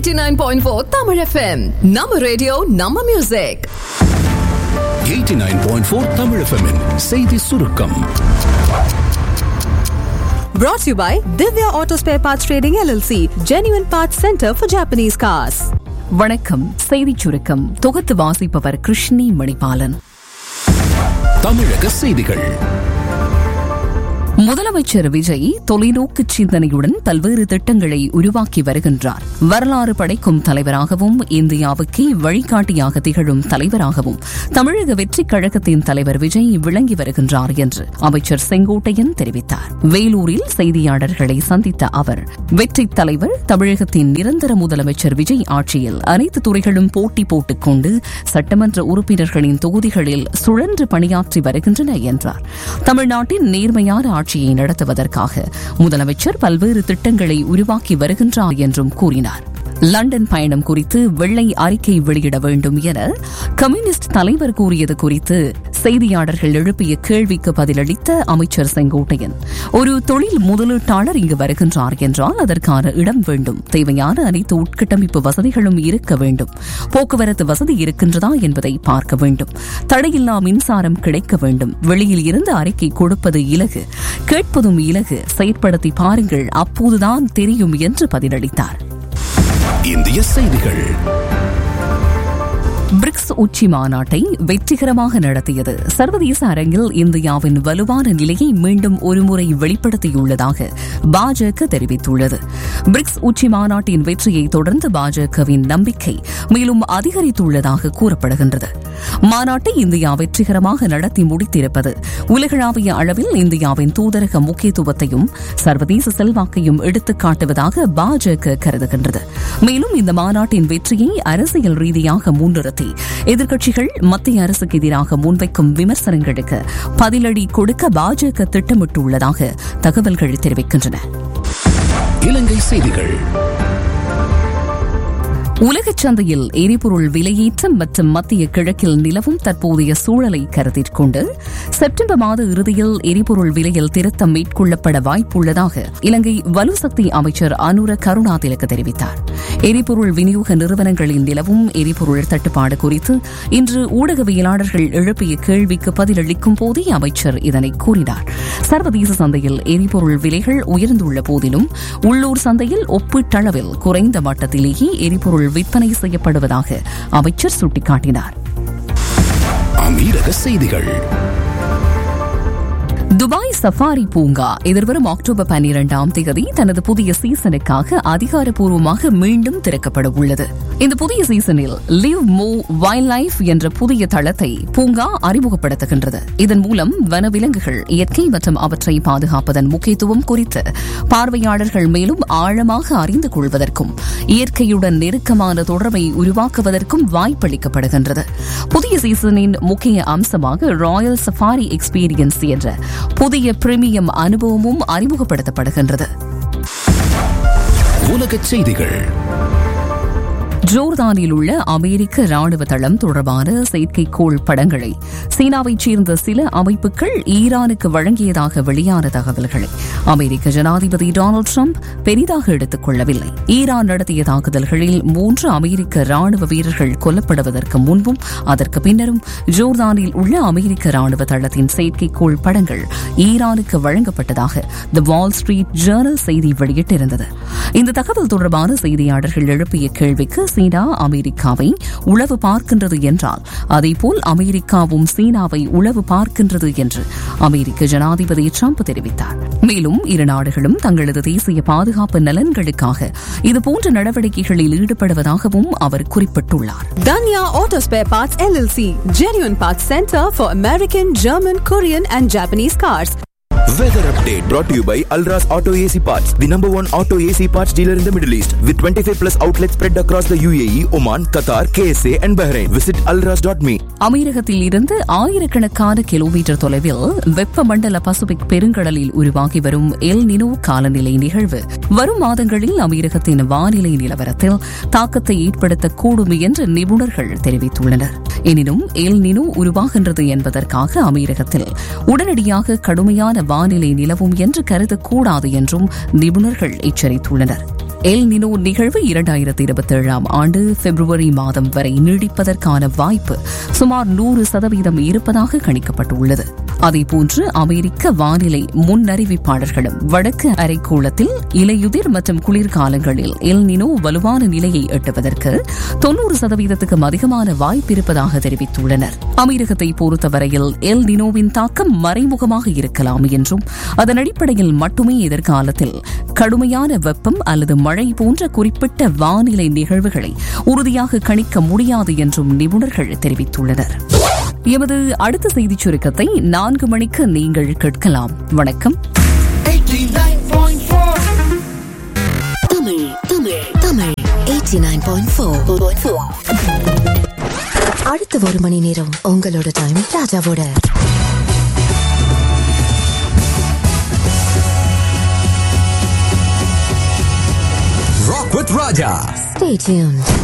89.4 Tamil FM நம்ம radio நம்ம music 89.4 Tamil FM -இன் செய்தி சுருக்கம் Brought to you by Divya Auto Spare Parts Trading LLC, Genuine Parts Center for Japanese Cars. வணக்கம் செய்திச் சுருக்கம் தொகுத்து வாசிப்பவர் கிருஷ்ணி மணிபாலன் தமிழக செய்திகள் முதலமைச்சர் விஜய் தொலைநோக்கு சிந்தனையுடன் பல்வேறு திட்டங்களை உருவாக்கி வருகின்றார் வரலாறு படைக்கும் தலைவராகவும் இந்தியாவுக்கே வழிகாட்டியாக திகழும் தலைவராகவும் தமிழக வெற்றிக் கழகத்தின் தலைவர் விஜய் விளங்கி வருகின்றார் என்று அமைச்சர் செங்கோட்டையன் தெரிவித்தார் வேலூரில் செய்தியாளர்களை சந்தித்த அவர் வெற்றித் தலைவர் தமிழகத்தின் நிரந்தர முதலமைச்சர் விஜய் ஆட்சியில் அனைத்து துறைகளும் போட்டி போட்டுக் கொண்டு சட்டமன்ற உறுப்பினர்களின் தொகுதிகளில் சுழன்று பணியாற்றி வருகின்றன என்றார் தமிழ்நாட்டின் நேர்மையான ஆட்சியை நடத்துவதற்காக முதலமைச்சர் பல்வேறு திட்டங்களை உருவாக்கி வருகின்றார் என்றும் கூறினார் லண்டன் பயணம் குறித்து வெள்ளை அறிக்கை வெளியிட வேண்டும் என கம்யூனிஸ்ட் தலைவர் கூறியது குறித்து செய்தியாளர்கள் எழுப்பிய கேள்விக்கு பதிலளித்த அமைச்சர் செங்கோட்டையன் ஒரு தொழில் முதலீட்டாளர் இங்கு வருகின்றார் என்றால் அதற்கான இடம் வேண்டும் தேவையான அனைத்து உட்கட்டமைப்பு வசதிகளும் இருக்க வேண்டும் போக்குவரத்து வசதி இருக்கின்றதா என்பதை பார்க்க வேண்டும் தடையில்லா மின்சாரம் கிடைக்க வேண்டும் வெளியில் இருந்து அறிக்கை கொடுப்பது இலகு கேட்பதும் இலகு செயற்படுத்தி பாருங்கள் அப்போதுதான் தெரியும் என்று பதிலளித்தார் இந்திய செய்திகள் பிரிக்ஸ் உச்சி மாநாட்டை வெற்றிகரமாக நடத்தியது சர்வதேச அரங்கில் இந்தியாவின் வலுவான நிலையை மீண்டும் ஒருமுறை வெளிப்படுத்தியுள்ளதாக பாஜக தெரிவித்துள்ளது பிரிக்ஸ் உச்சி மாநாட்டின் வெற்றியை தொடர்ந்து பாஜகவின் நம்பிக்கை மேலும் அதிகரித்துள்ளதாக கூறப்படுகின்றது மாநாட்டை இந்தியா வெற்றிகரமாக நடத்தி முடித்திருப்பது உலகளாவிய அளவில் இந்தியாவின் தூதரக முக்கியத்துவத்தையும் சர்வதேச செல்வாக்கையும் எடுத்துக் காட்டுவதாக பாஜக கருதுகின்றது மேலும் இந்த மாநாட்டின் வெற்றியை அரசியல் ரீதியாக முன்னிறுத்தி எதிர்க்கட்சிகள் மத்திய அரசுக்கு எதிராக முன்வைக்கும் விமர்சனங்களுக்கு பதிலடி கொடுக்க பாஜக திட்டமிட்டுள்ளதாக தகவல்கள் தெரிவிக்கின்றன இலங்கை செய்திகள் உலகச் சந்தையில் எரிபொருள் விலையேற்றம் மற்றும் மத்திய கிழக்கில் நிலவும் தற்போதைய சூழலை கருத்தில் கொண்டு செப்டம்பர் மாத இறுதியில் எரிபொருள் விலையில் திருத்தம் மேற்கொள்ளப்பட வாய்ப்புள்ளதாக இலங்கை வலுசக்தி அமைச்சர் அனுர கருணாதிலக்கு தெரிவித்தார் எரிபொருள் விநியோக நிறுவனங்களில் நிலவும் எரிபொருள் தட்டுப்பாடு குறித்து இன்று ஊடகவியலாளர்கள் எழுப்பிய கேள்விக்கு பதிலளிக்கும் போதே அமைச்சர் இதனை கூறினார் சர்வதேச சந்தையில் எரிபொருள் விலைகள் உயர்ந்துள்ள போதிலும் உள்ளூர் சந்தையில் ஒப்பீட்டளவில் குறைந்த மட்டத்திலேயே எரிபொருள் விற்பனை செய்யப்படுவதாக அமைச்சர் சுட்டிக்காட்டினார் அமீரக செய்திகள் துபாய் சஃபாரி பூங்கா எதிர்வரும் அக்டோபர் பன்னிரண்டாம் தேதி தனது புதிய சீசனுக்காக அதிகாரப்பூர்வமாக மீண்டும் திறக்கப்பட உள்ளது இந்த புதிய சீசனில் லிவ் மோ வைல்ட் லைஃப் என்ற புதிய தளத்தை பூங்கா அறிமுகப்படுத்துகின்றது இதன் மூலம் வனவிலங்குகள் இயற்கை மற்றும் அவற்றை பாதுகாப்பதன் முக்கியத்துவம் குறித்து பார்வையாளர்கள் மேலும் ஆழமாக அறிந்து கொள்வதற்கும் இயற்கையுடன் நெருக்கமான தொடர்பை உருவாக்குவதற்கும் வாய்ப்பளிக்கப்படுகின்றது புதிய சீசனின் முக்கிய அம்சமாக ராயல் சஃபாரி எக்ஸ்பீரியன்ஸ் என்ற புதிய பிரீமியம் அனுபவமும் அறிமுகப்படுத்தப்படுகின்றது உலகச் செய்திகள் ஜோர்தானில் உள்ள அமெரிக்க ராணுவ தளம் தொடர்பான செயற்கைக்கோள் படங்களை சீனாவைச் சேர்ந்த சில அமைப்புகள் ஈரானுக்கு வழங்கியதாக வெளியான தகவல்களை அமெரிக்க ஜனாதிபதி டொனால்டு ட்ரம்ப் பெரிதாக எடுத்துக் கொள்ளவில்லை ஈரான் நடத்திய தாக்குதல்களில் மூன்று அமெரிக்க ராணுவ வீரர்கள் கொல்லப்படுவதற்கு முன்பும் அதற்கு பின்னரும் ஜோர்தானில் உள்ள அமெரிக்க ராணுவ தளத்தின் செயற்கைக்கோள் படங்கள் ஈரானுக்கு வழங்கப்பட்டதாக தி வால் ஸ்ட்ரீட் ஜேர்னல் செய்தி வெளியிட்டிருந்தது இந்த தகவல் தொடர்பான செய்தியாளர்கள் எழுப்பிய கேள்விக்கு சீனா அமெரிக்காவை உளவு பார்க்கின்றது என்றால் அதேபோல் அமெரிக்காவும் சீனாவை உளவு பார்க்கின்றது என்று அமெரிக்க ஜனாதிபதி ட்ரம்ப் தெரிவித்தார் மேலும் இரு நாடுகளும் தங்களது தேசிய பாதுகாப்பு நலன்களுக்காக இதுபோன்ற நடவடிக்கைகளில் ஈடுபடுவதாகவும் அவர் குறிப்பிட்டுள்ளார் Danya Auto Spare Parts LLC, Genuine Parts Center for American, German, Korean, and Japanese cars. Weather update brought to you by Alras Auto AC Parts, the number one auto AC parts dealer in the Middle East, with 25 plus outlets spread across the UAE, Oman, Qatar, KSA, and Bahrain. Visit alras.me. அமீரகத்தில் இருந்து ஆயிரக்கணக்கான kilometre தொலைவில் வெப்பமண்டல Pacific பெருங்கடலில் உருவாகி வரும் El Nino காலநிலை நிகழ்வு வரும் மாதங்களில் அமீரகத்தின் வானிலை நிலவரத்தில் தாக்கத்தை ஏற்படுத்தக்கூடும் என்று நிபுணர்கள் தெரிவித்துள்ளனர் எனினும் எல் நினோ உருவாகின்றது என்பதற்காக அமீரகத்தில் உடனடியாக கடுமையான வானிலை நிலவும் என்று கருதக்கூடாது என்றும் நிபுணர்கள் எச்சரித்துள்ளனர் எல் நினோ நிகழ்வு இரண்டாயிரத்தி இருபத்தி ஏழாம் ஆண்டு பிப்ரவரி மாதம் வரை நீடிப்பதற்கான வாய்ப்பு சுமார் நூறு சதவீதம் இருப்பதாக கணிக்கப்பட்டுள்ளது அதேபோன்று அமெரிக்க வானிலை முன்னறிவிப்பாளர்களும் வடக்கு அரைக்கோளத்தில் இலையுதிர் மற்றும் குளிர்காலங்களில் எல் நினோ வலுவான நிலையை எட்டுவதற்கு தொன்னூறு சதவீதத்துக்கும் அதிகமான வாய்ப்பு இருப்பதாக தெரிவித்துள்ளனர் அமெரிக்கத்தை பொறுத்தவரையில் எல் நினோவின் தாக்கம் மறைமுகமாக இருக்கலாம் என்றும் அதன் அடிப்படையில் மட்டுமே எதிர்காலத்தில் கடுமையான வெப்பம் அல்லது மழை போன்ற குறிப்பிட்ட வானிலை நிகழ்வுகளை உறுதியாக கணிக்க முடியாது என்றும் நிபுணர்கள் தெரிவித்துள்ளனர் எமது அடுத்த செய்திச் சுருக்கத்தை நான்கு மணிக்கு நீங்கள் கேட்கலாம் வணக்கம் தமிழ் தமிழ் தமிழ் 89.4 அடுத்த ஒரு மணி நேரம் உங்களோட டைம் ராஜாவோட Rock with Raja. Stay tuned.